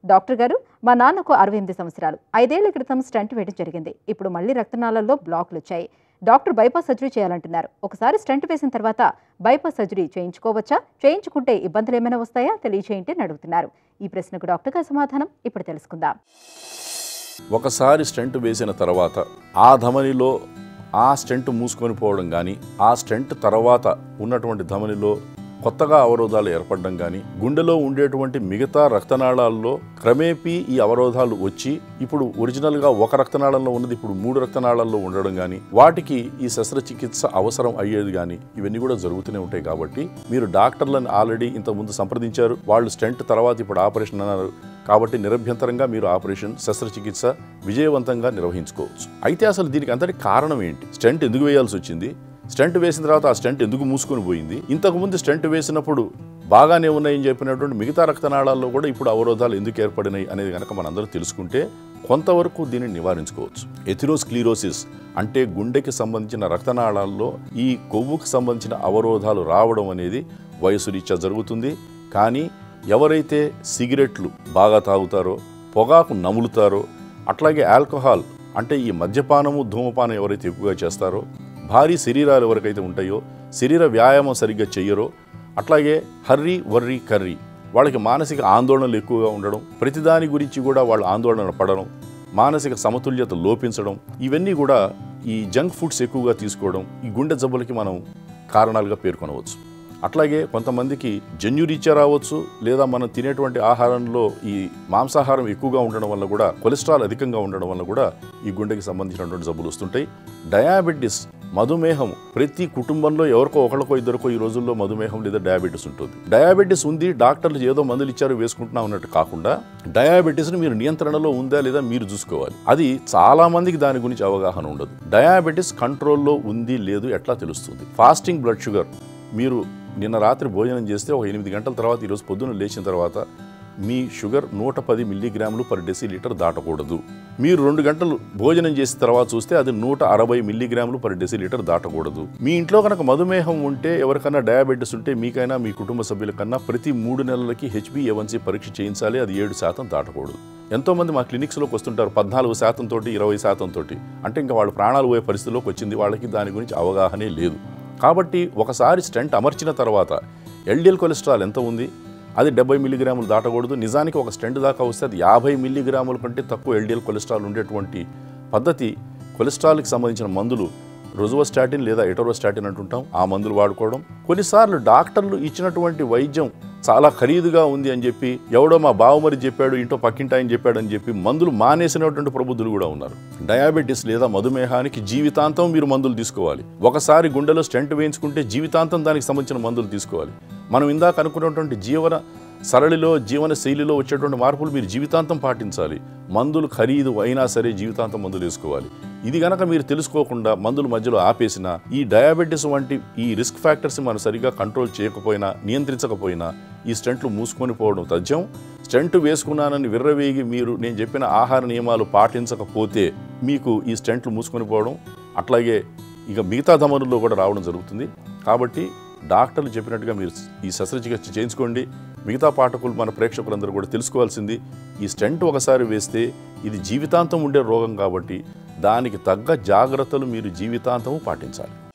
doctor గారు మా నాన్నకు అరవై ఎనిమిది సంవత్సరాలు ఐదేళ్ల క్రితం స్టంట్ వేయడం జరిగింది ఇప్పుడు మళ్ళీ రక్తనాళాల్లో బ్లాక్లు వచ్చాయి డాక్టర్ బైపాస్ సర్జరీ చేయాలంటున్నారు ఒకసారి స్టంట్ వేసిన తర్వాత బైపాస్ సర్జరీ చేయించుకోవచ్చా చేయించుకుంటే ఇబ్బందులు ఏమైనా వస్తాయా తెలియచేయండి అని అడుగుతున్నారు ఈ ప్రశ్నకు డాక్టర్ గారి సమాధానం ఇప్పుడు తెలుసుకుందాం ఒకసారి స్టెంట్ వేసిన తర్వాత ఆ ధమనిలో ఆ స్టెంట్ మూసుకొని పోవడం కానీ ఆ స్టెంట్ తర్వాత ఉన్నటువంటి ధమనిలో కొత్తగా అవరోధాలు ఏర్పడడం కానీ గుండెలో ఉండేటువంటి మిగతా రక్తనాళాల్లో క్రమేపీ ఈ అవరోధాలు వచ్చి ఇప్పుడు ఒరిజినల్గా ఒక రక్తనాళంలో ఉన్నది ఇప్పుడు మూడు రక్తనాళాల్లో ఉండడం కానీ వాటికి ఈ శస్త్రచికిత్స అవసరం అయ్యేది కానీ ఇవన్నీ కూడా జరుగుతూనే ఉంటాయి కాబట్టి మీరు డాక్టర్లను ఆల్రెడీ ఇంతకుముందు సంప్రదించారు వాళ్ళు స్టెంట్ తర్వాత ఇప్పుడు ఆపరేషన్ అన్నారు కాబట్టి నిరభ్యంతరంగా మీరు ఆపరేషన్ శస్త్రచికిత్స విజయవంతంగా నిర్వహించుకోవచ్చు అయితే అసలు దీనికి అంతటి కారణం ఏంటి స్టెంట్ ఎందుకు వేయాల్సి వచ్చింది స్టెంట్ వేసిన తర్వాత ఆ స్టెంట్ ఎందుకు మూసుకొని పోయింది ఇంతకుముందు స్టెంట్ వేసినప్పుడు బాగానే ఉన్నాయని చెప్పినటువంటి మిగతా రక్తనాళాల్లో కూడా ఇప్పుడు అవరోధాలు ఎందుకు ఏర్పడినాయి అనేది కనుక మనందరం తెలుసుకుంటే కొంతవరకు దీనిని నివారించుకోవచ్చు ఎథిరోస్క్లీరోసిస్ అంటే గుండెకి సంబంధించిన రక్తనాళాల్లో ఈ కొవ్వుకి సంబంధించిన అవరోధాలు రావడం అనేది వయసు రీత్యా జరుగుతుంది కానీ ఎవరైతే సిగరెట్లు బాగా తాగుతారో పొగాకు నములుతారో అట్లాగే ఆల్కహాల్ అంటే ఈ మద్యపానము ధూమపానం ఎవరైతే ఎక్కువగా చేస్తారో భారీ శరీరాలు ఎవరికైతే ఉంటాయో శరీర వ్యాయామం సరిగ్గా చెయ్యరో అట్లాగే హర్రీ వర్రీ కర్రీ వాళ్ళకి మానసిక ఆందోళనలు ఎక్కువగా ఉండడం ప్రతిదాని గురించి కూడా వాళ్ళు ఆందోళన పడడం మానసిక సమతుల్యత లోపించడం ఇవన్నీ కూడా ఈ జంక్ ఫుడ్స్ ఎక్కువగా తీసుకోవడం ఈ గుండె జబ్బులకి మనం కారణాలుగా పేర్కొనవచ్చు అట్లాగే కొంతమందికి జన్యురీత్యా రావచ్చు లేదా మనం తినేటువంటి ఆహారంలో ఈ మాంసాహారం ఎక్కువగా ఉండడం వల్ల కూడా కొలెస్ట్రాల్ అధికంగా ఉండడం వల్ల కూడా ఈ గుండెకి సంబంధించినటువంటి జబ్బులు వస్తుంటాయి డయాబెటిస్ మధుమేహం ప్రతి కుటుంబంలో ఎవరికో ఒకరికో ఇద్దరికో ఈ రోజుల్లో మధుమేహం లేదా డయాబెటిస్ ఉంటుంది డయాబెటిస్ ఉంది డాక్టర్లు ఏదో మందులు ఇచ్చారు వేసుకుంటున్నాం అన్నట్టు కాకుండా డయాబెటిస్ని మీరు నియంత్రణలో ఉందా లేదా మీరు చూసుకోవాలి అది చాలా మందికి దాని గురించి అవగాహన ఉండదు డయాబెటిస్ కంట్రోల్లో ఉంది లేదు ఎట్లా తెలుస్తుంది ఫాస్టింగ్ బ్లడ్ షుగర్ మీరు నిన్న రాత్రి భోజనం చేస్తే ఒక ఎనిమిది గంటల తర్వాత ఈరోజు పొద్దున్న లేచిన తర్వాత మీ షుగర్ నూట పది మిల్లీగ్రాములు పర్ డెసీ లీటర్ దాటకూడదు మీరు రెండు గంటలు భోజనం చేసిన తర్వాత చూస్తే అది నూట అరవై మిల్లీగ్రాములు పర్ డెసీ లీటర్ దాటకూడదు మీ ఇంట్లో కనుక మధుమేహం ఉంటే ఎవరికైనా డయాబెటీస్ ఉంటే మీకైనా మీ కుటుంబ సభ్యులకన్నా ప్రతి మూడు నెలలకి హెచ్బిఏవన్సీ పరీక్ష చేయించాలి అది ఏడు శాతం దాటకూడదు ఎంతోమంది మా క్లినిక్స్లోకి వస్తుంటారు పద్నాలుగు శాతం తోటి ఇరవై శాతం తోటి అంటే ఇంకా వాళ్ళ ప్రాణాలు పోయే పరిస్థితిలోకి వచ్చింది వాళ్ళకి దాని గురించి అవగాహనే లేదు కాబట్టి ఒకసారి స్టెంట్ అమర్చిన తర్వాత ఎల్డిఎల్ కొలెస్ట్రాల్ ఎంత ఉంది అది డెబ్బై మిల్లీగ్రాములు దాటకూడదు నిజానికి ఒక స్టెంట్ దాకా వస్తే అది యాభై మిల్లీగ్రాముల కంటే తక్కువ ఎల్డిఎల్ కొలెస్ట్రాల్ ఉండేటువంటి పద్ధతి కొలెస్ట్రాల్కి సంబంధించిన మందులు రుజువస్టాటిన్ లేదా ఎటరోస్టాటిన్ అంటుంటాం ఆ మందులు వాడుకోవడం కొన్నిసార్లు డాక్టర్లు ఇచ్చినటువంటి వైద్యం చాలా ఖరీదుగా ఉంది అని చెప్పి ఎవడో మా బావమరి చెప్పాడు ఇంటో పక్కింటి ఆయన చెప్పాడు అని చెప్పి మందులు మానేసినటువంటి ప్రబుద్ధులు కూడా ఉన్నారు డయాబెటీస్ లేదా మధుమేహానికి జీవితాంతం మీరు మందులు తీసుకోవాలి ఒకసారి గుండెలో స్టెంట్ వేయించుకుంటే జీవితాంతం దానికి సంబంధించిన మందులు తీసుకోవాలి మనం ఇందాక అనుకున్నటువంటి జీవన సరళిలో జీవన శైలిలో వచ్చేటువంటి మార్పులు మీరు జీవితాంతం పాటించాలి మందులు ఖరీదు అయినా సరే జీవితాంతం మందులు వేసుకోవాలి ఇది గనక మీరు తెలుసుకోకుండా మందులు మధ్యలో ఆపేసినా ఈ డయాబెటీస్ వంటి ఈ రిస్క్ ఫ్యాక్టర్స్ మనం సరిగ్గా కంట్రోల్ చేయకపోయినా నియంత్రించకపోయినా ఈ స్టెంట్లు మూసుకొని పోవడం తథ్యం స్టెంట్ వేసుకున్నానని విర్రవేగి మీరు నేను చెప్పిన ఆహార నియమాలు పాటించకపోతే మీకు ఈ స్టెంట్లు మూసుకొని పోవడం అట్లాగే ఇక మిగతా ధమనుల్లో కూడా రావడం జరుగుతుంది కాబట్టి డాక్టర్లు చెప్పినట్టుగా మీరు ఈ శస్త్రచికిత్స చేయించుకోండి మిగతా పాఠకులు మన ప్రేక్షకులందరూ కూడా తెలుసుకోవాల్సింది ఈ స్టెంట్ ఒకసారి వేస్తే ఇది జీవితాంతం ఉండే రోగం కాబట్టి దానికి తగ్గ జాగ్రత్తలు మీరు జీవితాంతము పాటించాలి